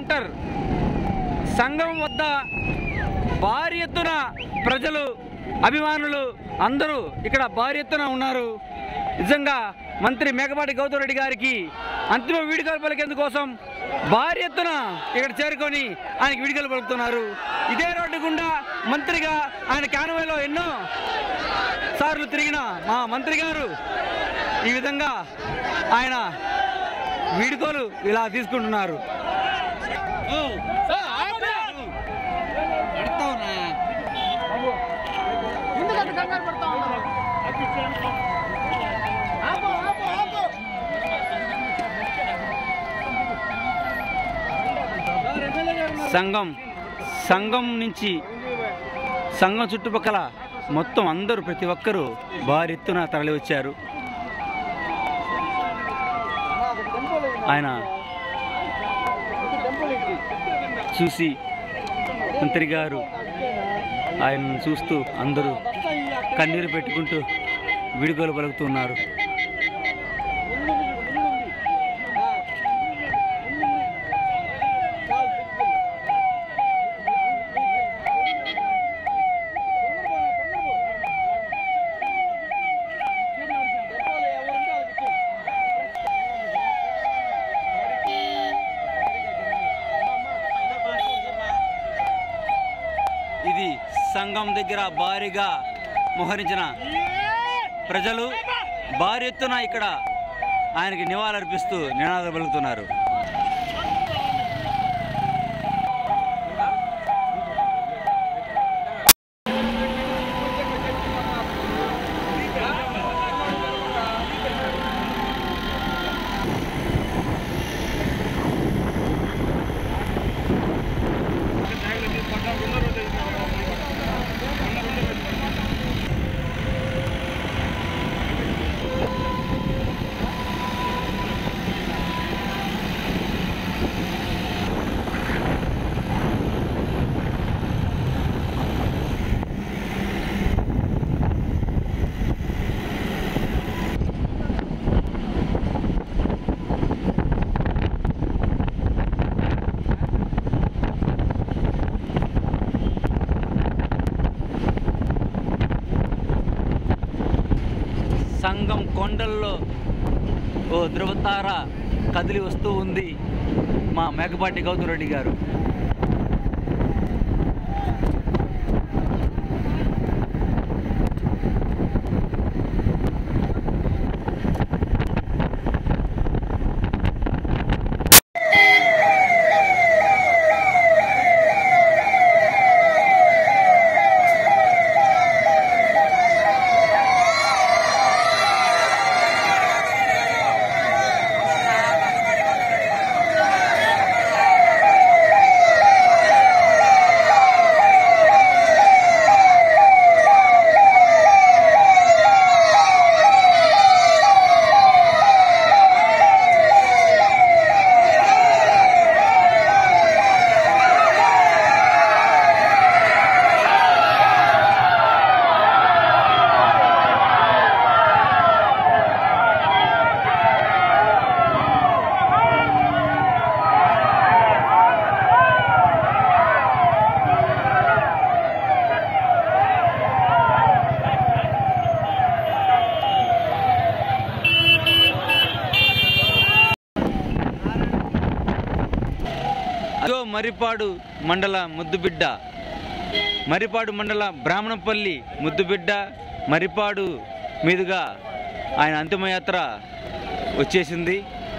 Centre సంఘం వద్ద భారీ ఎత్తున ప్రజలు అభిమానులు అందరూ ఇక్కడ భారీ ఎత్తున ఉన్నారు నిజంగా మంత్రి మేకపాటి గౌతమ్ రెడ్డి గారికి అంతిమ వీడుకలు పలికేందుకోసం భారీ ఎత్తున ఇక్కడ చేరుకొని ఆయనకి వీడుకలు పలుకుతున్నారు ఇదే రోడ్డు గుండా మంత్రిగా ఆయన కాన్వాయ్లో ఎన్నో సార్లు తిరిగిన మా మంత్రి గారు ఈ విధంగా ఆయన వీడుకోలు ఇలా తీసుకుంటున్నారు ఎందుకంటే కంగారు పడతా ఉన్నారు ఆపు, ఆపు, ఆపు. సంఘం సంఘం నుంచి సంఘం చుట్టుపక్కల మొత్తం అందరూ ప్రతి ఒక్కరూ భారీ ఎత్తున తరలి వచ్చారు ఆయన చూసి మంత్రి గారు ఆయనను చూస్తూ అందరూ కన్నీరు పెట్టుకుంటూ విడుదల పలుకుతున్నారు ఇది సంఘం దగ్గర భారీగా మోహరించిన ప్రజలు భారీ ఎత్తున ఇక్కడ ఆయనకి నివాళులర్పిస్తూ నినాదాలు పలుకుతున్నారు సంఘం కొండల్లో ఓ ధృవతార కదిలి వస్తూ ఉంది మా మేకపాటి గౌతమ్ రెడ్డి గారు అదో మరిపాడు మండల ముద్దుబిడ్డ మరిపాడు మండల బ్రాహ్మణపల్లి ముద్దుబిడ్డ మరిపాడు మీదుగా ఆయన అంతిమయాత్ర వచ్చేసింది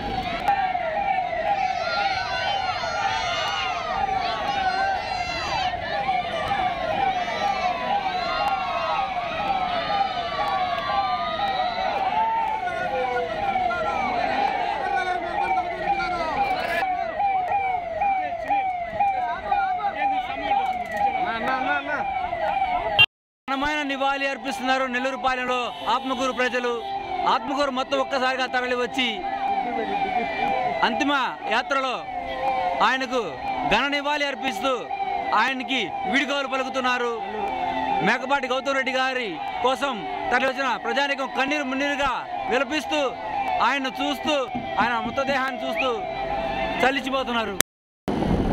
ఘనమైన నివాళి అర్పిస్తున్నారు నెల్లూరు పాలెంలో ఆత్మకూరు ప్రజలు ఆత్మకూరు మొత్తం ఒక్కసారిగా తరలి వచ్చి అంతిమ యాత్రలో ఆయనకు ఘన నివాళి అర్పిస్తూ ఆయనకి వీడుకోలు పలుకుతున్నారు మేకపాటి గౌతమ్ రెడ్డి గారి కోసం తరలి వచ్చిన ప్రజానికం కన్నీరు మున్నీరుగా విలపిస్తూ ఆయన చూస్తూ ఆయన మృతదేహాన్ని చూస్తూ చలిచిపోతున్నారు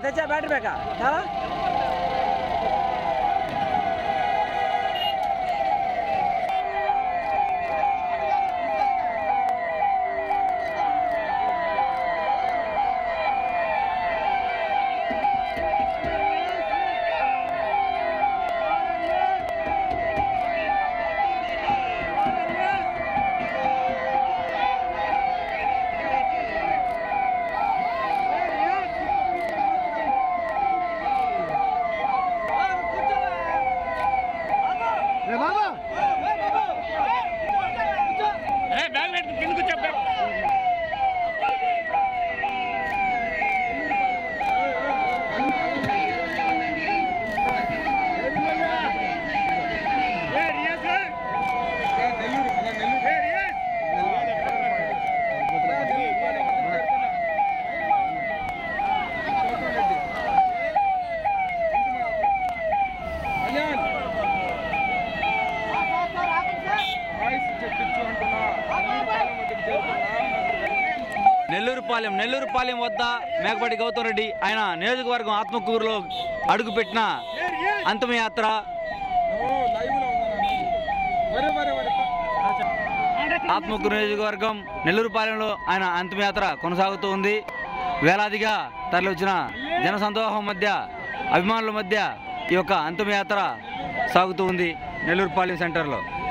తెచ్చా బ్యాటరీ బ్యాకా చాలా రే బాబా నెల్లూరుపాలెం నెల్లూరుపాలెం వద్ద మేకపాటి గౌతమ్ రెడ్డి ఆయన నియోజకవర్గం ఆత్మకూరులో అడుగుపెట్టిన అంతిమయాత్ర ఆత్మకూరు నియోజకవర్గం నెల్లూరుపాలెంలో ఆయన అంతిమయాత్ర కొనసాగుతూ ఉంది వేలాదిగా తరలివచ్చిన జనసందోహం మధ్య అభిమానుల మధ్య ఈ యొక్క అంతిమయాత్ర సాగుతూ ఉంది నెల్లూరుపాలెం సెంటర్లో